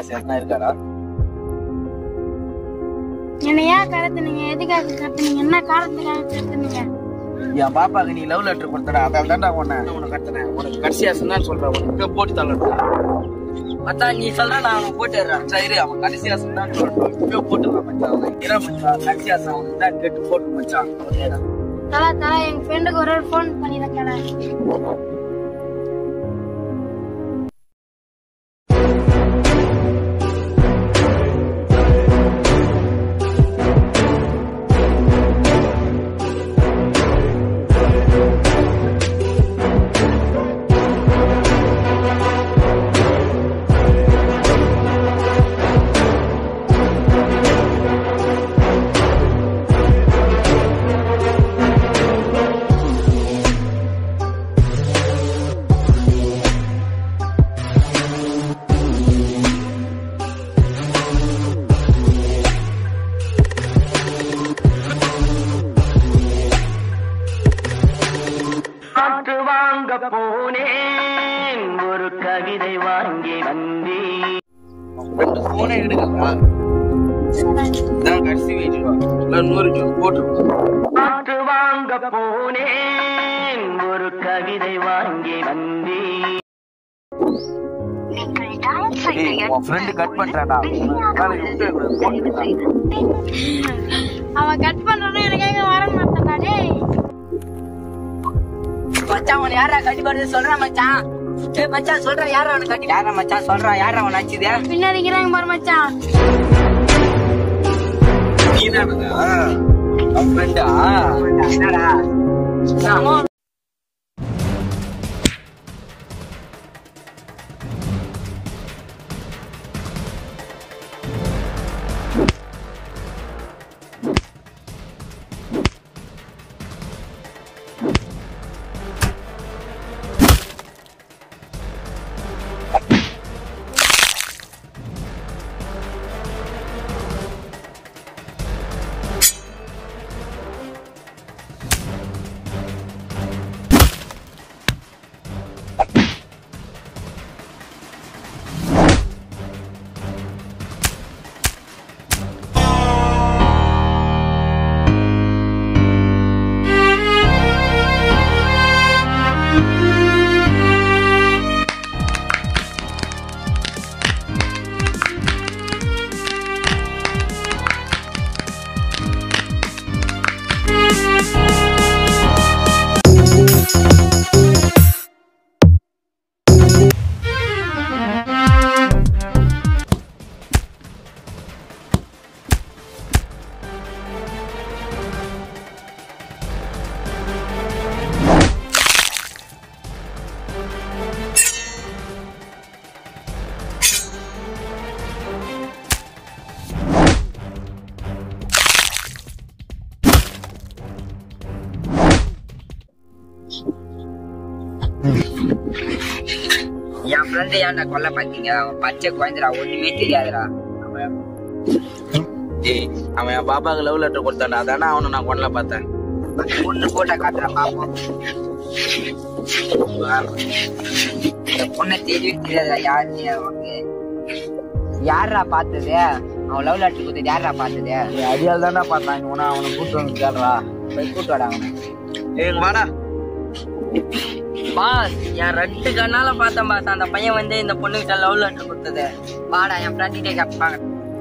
காசு எதுனா இருக்காடா என்னை ஏன் கடத்துனீங்க எதுக்காக கடத்துனீங்க என்ன காரணத்துக்காக கடத்துனீங்க என் பாப்பாக்கு நீ லவ் லெட்டர் கொடுத்தடா அதால தான்டா உன்னை உனக்கு கட்டுறேன் உனக்கு கடைசியா சொன்னா சொல்றேன் உனக்கு போட்டு தள்ளட்டும் மச்சான் நீ சொல்ற நான் அவனுக்கு போட்டுடுறேன் சரி அவன் கடைசியா சொன்னான்னு சொல்றேன் இப்பவே போட்டுக்கலாம் மச்சான் இரு மச்சான் கடைசியா சொன்னான் தான் கேட்டு போட்டு மச்சான் அவ்வளவுதான். தலா தலா எங்க ஃப்ரெண்டுக்கு ஒரு ஃபோன் பண்ணி வைக்கிறேன் பாட்டு வாங்க போனேன் ஒரு கவிதை வாங்கி வந்தேன் ரெண்டு போனே எடுக்கலா இதான் கடைசி வெயிட் இல்லை நூறு ஜூன் போட்டுருக்கோம் பாட்டு வாங்க போனேன் ஒரு கவிதை வாங்கி வந்தேன் ஏய், உன் ஃப்ரெண்டு கட் பண்றாடா வேலைக்கு விட்டு போட்டுருக்கான் அவன் கட் பண்றதும் எனக்காக வர மாட்டான்டா டேய் மச்சான் உன யாரா கட்டி போறது சொல்றான் மச்சான் ஏய் மச்சான் சொல்றான் யாரா அவனை கட்டி யாரா மச்சான் சொல்றான் யாரா அவன் அடிச்சது பின்னாடி இருக்கிறாங்க பாரு மச்சான் நீதானடா அவன் ஃப்ரெண்டா என்னடா என் ஃப்ரெண்டு ஏன்டா கொல்ல பாத்தீங்க அவன் பச்சை குழந்தைடா ஒண்ணுமே தெரியாதுடா ஏய் அவன் என் பாப்பாக்கு லவ் லெட்டர் கொடுத்தான்டா அதானே அவனை நான் கொண்டல பார்த்தேன் பொண்ணு போட்டோ காட்டுறேன் பாப்போம் இந்த பொண்ணை தெரியவே தெரியாதுடா யாருன்னு அவனுக்கு யாரா பார்த்தது அவன் லவ் லெட்டர் கொடுத்தது யாரா பார்த்தது ஏய் அடியால் தானே பார்த்தான் இவனை அவனை கூட்டு வந்து கேள்றா போய் கூட்டு வாடா அவனை ஏய் இங்க வாடா பாஸ் என் ரெண்டு கண்ணால பார்த்தேன் பாஸ் அந்த பையன் வந்து இந்த பொண்ணுகிட்ட லவ் லெட்டர் கொடுத்தது வாடா என் ஃப்ரெண்ட்கிட்டே கேட்பாங்க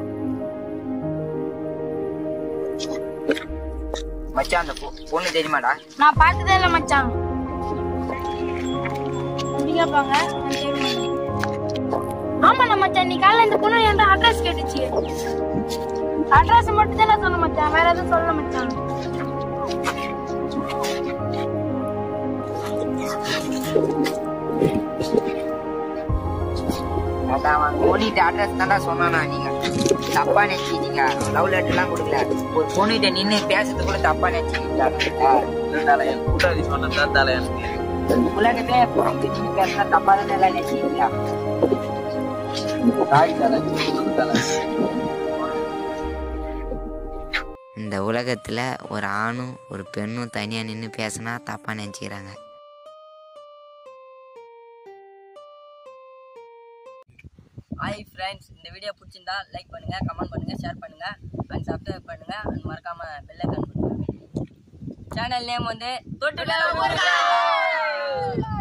மச்சான் அந்த பொ- பொண்ணு தெரியுமாடா நான் பார்த்ததே இல்லை மச்சான் எப்படி கேட்பாங்க நான் தெரியும். ஆமாண்ணா மச்சான் நீ காலைல இந்த பொண்ணு என்கிட்ட அட்ரஸ் கேட்டுச்சு அட்ரஸ் மட்டும் தான் நான் சொன்ன மச்சான் வேற எதுவும் சொல்ல மச்சான் அதான் அவன் பொண்ணிட்ட அட்ரஸ் தான்டா சொன்னானா நீங்க தப்பா நினைச்சிட்டீங்க லவ் லெட்டர்லாம் கொடுக்கல ஒரு பொண்ணிட்ட நின்னு பேசுறது கூட தப்பா நினைச்சிட்டீங்களா இருந்தால என் கூட்டாளி சொன்னதான் தலை எனக்கு உலகத்துல பொண்ணுக்கு நின்னு பேசுனா தப்பா தான் எல்லாம் நினைச்சிட்டீங்களா தாய் தலை தலை இந்த உலகத்தில் ஒரு ஆணும் ஒரு பெண்ணும் தனியாக நின்று பேசினா தப்பாக நினச்சிக்கிறாங்க ஹாய் ஃப்ரெண்ட்ஸ் இந்த வீடியோ பிடிச்சிருந்தா லைக் பண்ணுங்க கமெண்ட் பண்ணுங்க ஷேர் பண்ணுங்க அண்ட் சப்ஸ்கிரைப் பண்ணுங்க அண்ட் மறக்காம பெல் ஐக்கான் பண்ணுங்க சேனல் நேம் வந்து தொட்டுல ஊறுகாய்